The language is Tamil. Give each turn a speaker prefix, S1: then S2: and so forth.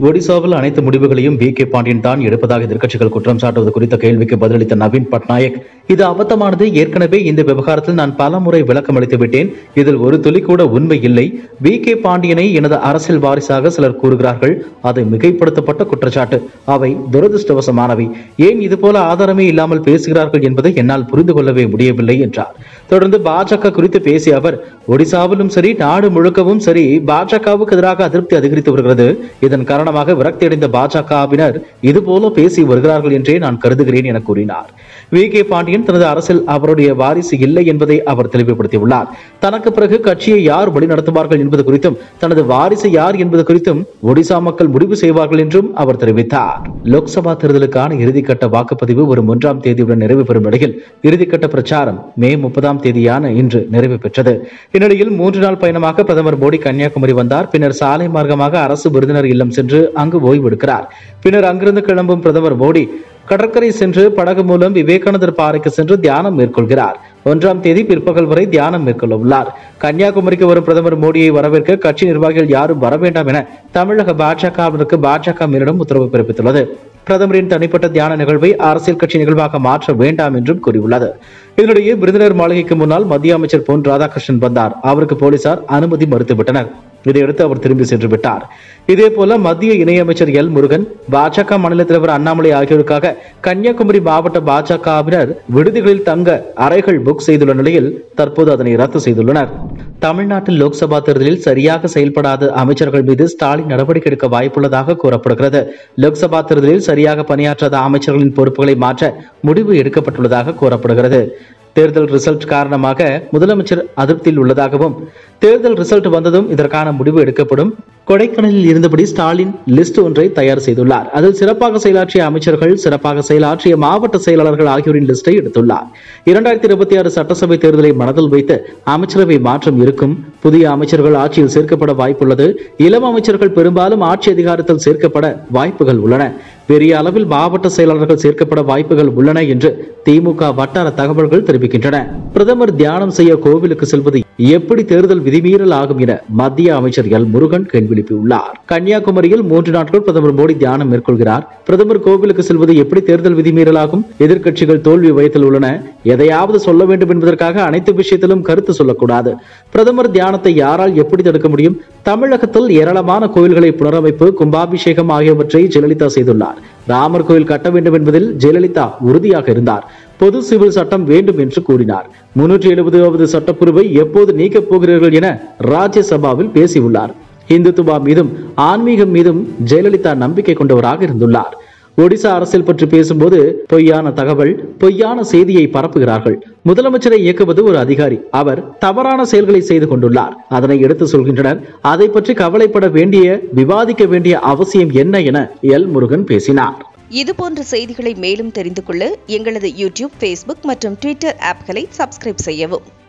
S1: ஒடிசாவில் அனைத்து முடிவுகளையும் வி கே பாண்டியன் தான் எடுப்பதாக எதிர்க்கட்சிகள் குற்றம் சாட்டுவது குறித்த கேள்விக்கு பதிலளித்த நவீன் பட்நாயக் இது அபத்தமானது ஏற்கனவே இந்த விவகாரத்தில் நான் பல முறை விளக்கம் அளித்து விட்டேன் இதில் ஒரு துளி கூட உண்மை இல்லை வி கே பாண்டியனை எனது அரசியல் வாரிசாக சிலர் கூறுகிறார்கள் அது மிகைப்படுத்தப்பட்ட குற்றச்சாட்டு அவை துரதிருஷ்டவசமானவை ஏன் இதுபோல ஆதாரமே இல்லாமல் பேசுகிறார்கள் என்பதை என்னால் புரிந்து கொள்ளவே முடியவில்லை என்றார் தொடர்ந்து பாஜக குறித்து பேசிய அவர் ஒடிசாவிலும் சரி நாடு முழுக்கவும் சரி பாஜகவுக்கு எதிராக அதிருப்தி அதிகரித்து வருகிறது இதன் காரணமாக விரக்தியடைந்த பாஜகவினர் இதுபோல பேசி வருகிறார்கள் என்றே நான் கருதுகிறேன் என கூறினார் வி கே பாண்டியன் தனது அரசில் அவருடைய வாரிசு இல்லை என்பதை அவர் தெளிவுபடுத்தியுள்ளார் தனக்கு பிறகு கட்சியை யார் வழிநடத்துவார்கள் என்பது குறித்தும் தனது வாரிசு யார் என்பது குறித்தும் ஒடிசா மக்கள் முடிவு செய்வார்கள் என்றும் அவர் தெரிவித்தார் லோக்சபா தேர்தலுக்கான இறுதிக்கட்ட வாக்குப்பதிவு வரும் ஒன்றாம் தேதியுடன் நிறைவு பெறும் நிலையில் இறுதிக்கட்ட பிரச்சாரம் மே முப்பதாம் தேதியான இன்று நிறைவு பெற்றது இந்நிலையில் மூன்று நாள் பயணமாக பிரதமர் மோடி கன்னியாகுமரி வந்தார் பின்னர் சாலை மார்க்கமாக அரசு விருந்தினர் இல்லம் சென்று அங்கு ஓய்வெடுக்கிறார் பின்னர் அங்கிருந்து கிளம்பும் பிரதமர் மோடி கடற்கரை சென்று படகு மூலம் விவேகானந்தர் பாறைக்கு சென்று தியானம் மேற்கொள்கிறார் ஒன்றாம் தேதி பிற்பகல் வரை தியானம் மேற்கொள்ள உள்ளார் கன்னியாகுமரிக்கு வரும் பிரதமர் மோடியை வரவேற்க கட்சி நிர்வாகிகள் யாரும் வர வேண்டாம் என தமிழக பாஜகவினருக்கு பாஜக மேலிடம் உத்தரவு பிறப்பித்துள்ளது பிரதமரின் தனிப்பட்ட தியான நிகழ்வை அரசியல் கட்சி நிகழ்வாக மாற்ற வேண்டாம் என்றும் கூறியுள்ளது இதனிடையே விருந்தினர் மாளிகைக்கு முன்னால் மத்திய அமைச்சர் பொன் ராதாகிருஷ்ணன் வந்தார் அவருக்கு போலீசார் அனுமதி மறுத்துவிட்டனர் இதையடுத்து அவர் திரும்பி சென்று விட்டார் இதே போல மத்திய இணையமைச்சர் எல் முருகன் பாஜக மாநில தலைவர் அண்ணாமலை ஆகியோருக்காக கன்னியாகுமரி மாவட்ட பாஜகவினர் விடுதிகளில் தங்க அறைகள் புக் செய்துள்ள நிலையில் தற்போது அதனை ரத்து செய்துள்ளனர் தமிழ்நாட்டில் லோக்சபா தேர்தலில் சரியாக செயல்படாத அமைச்சர்கள் மீது ஸ்டாலின் நடவடிக்கை எடுக்க வாய்ப்புள்ளதாக கூறப்படுகிறது லோக்சபா தேர்தலில் சரியாக பணியாற்றாத அமைச்சர்களின் பொறுப்புகளை மாற்ற முடிவு எடுக்கப்பட்டுள்ளதாக கூறப்படுகிறது தேர்தல் ரிசல்ட் காரணமாக முதலமைச்சர் அதிருப்தியில் உள்ளதாகவும் தேர்தல் ரிசல்ட் வந்ததும் இதற்கான முடிவு எடுக்கப்படும் கொடைக்கானலில் இருந்தபடி ஸ்டாலின் லிஸ்ட் ஒன்றை தயார் செய்துள்ளார் அதில் சிறப்பாக செயலாற்றிய அமைச்சர்கள் சிறப்பாக செயலாற்றிய மாவட்ட செயலாளர்கள் ஆகியோரின் லிஸ்டை எடுத்துள்ளார் இரண்டாயிரத்தி இருபத்தி ஆறு சட்டசபை தேர்தலை மனதில் வைத்து அமைச்சரவை மாற்றம் இருக்கும் புதிய அமைச்சர்கள் ஆட்சியில் சேர்க்கப்பட வாய்ப்புள்ளது இளம் அமைச்சர்கள் பெரும்பாலும் ஆட்சி அதிகாரத்தில் சேர்க்கப்பட வாய்ப்புகள் உள்ளன பெரிய அளவில் மாவட்ட செயலாளர்கள் சேர்க்கப்பட வாய்ப்புகள் உள்ளன என்று திமுக வட்டார தகவல்கள் தெரிவிக்கின்றன பிரதமர் தியானம் செய்ய கோவிலுக்கு செல்வது எப்படி தேர்தல் விதிமீறல் ஆகும் என மத்திய அமைச்சர் எல் முருகன் கேள்வி எழுப்பியுள்ளார் கன்னியாகுமரியில் மூன்று நாட்கள் பிரதமர் மோடி தியானம் மேற்கொள்கிறார் பிரதமர் கோவிலுக்கு செல்வது எப்படி தேர்தல் விதிமீறலாகும் எதிர்க்கட்சிகள் தோல்வி வயத்தில் உள்ளன எதையாவது சொல்ல வேண்டும் என்பதற்காக அனைத்து விஷயத்திலும் கருத்து சொல்லக்கூடாது பிரதமர் தியானத்தை யாரால் எப்படி தடுக்க முடியும் தமிழகத்தில் ஏராளமான கோயில்களை புனரமைப்பு கும்பாபிஷேகம் ஆகியவற்றை ஜெயலலிதா செய்துள்ளார் ராமர் கோயில் கட்ட வேண்டும் என்பதில் ஜெயலலிதா உறுதியாக இருந்தார் பொது சிவில் சட்டம் வேண்டும் என்று கூறினார் முன்னூற்றி எழுபதாவது சட்டப்பிரிவை எப்போது நீக்கப் போகிறீர்கள் என ராஜ்யசபாவில் பேசியுள்ளார் இந்துத்துவா மீதும் ஆன்மீகம் மீதும் ஜெயலலிதா நம்பிக்கை கொண்டவராக இருந்துள்ளார் ஒடிசா அரசியல் பற்றி பேசும்போது பொய்யான தகவல் பொய்யான செய்தியை பரப்புகிறார்கள் முதலமைச்சரை இயக்குவது ஒரு அதிகாரி அவர் தவறான செயல்களை செய்து கொண்டுள்ளார் அதனை எடுத்து சொல்கின்றனர் அதை பற்றி கவலைப்பட வேண்டிய விவாதிக்க வேண்டிய அவசியம் என்ன என எல் முருகன் பேசினார்
S2: இது போன்ற செய்திகளை மேலும் தெரிந்து கொள்ள எங்களது யூடியூப் ஃபேஸ்புக் மற்றும் ட்விட்டர் ஆப்களை சப்ஸ்கிரைப் செய்யவும்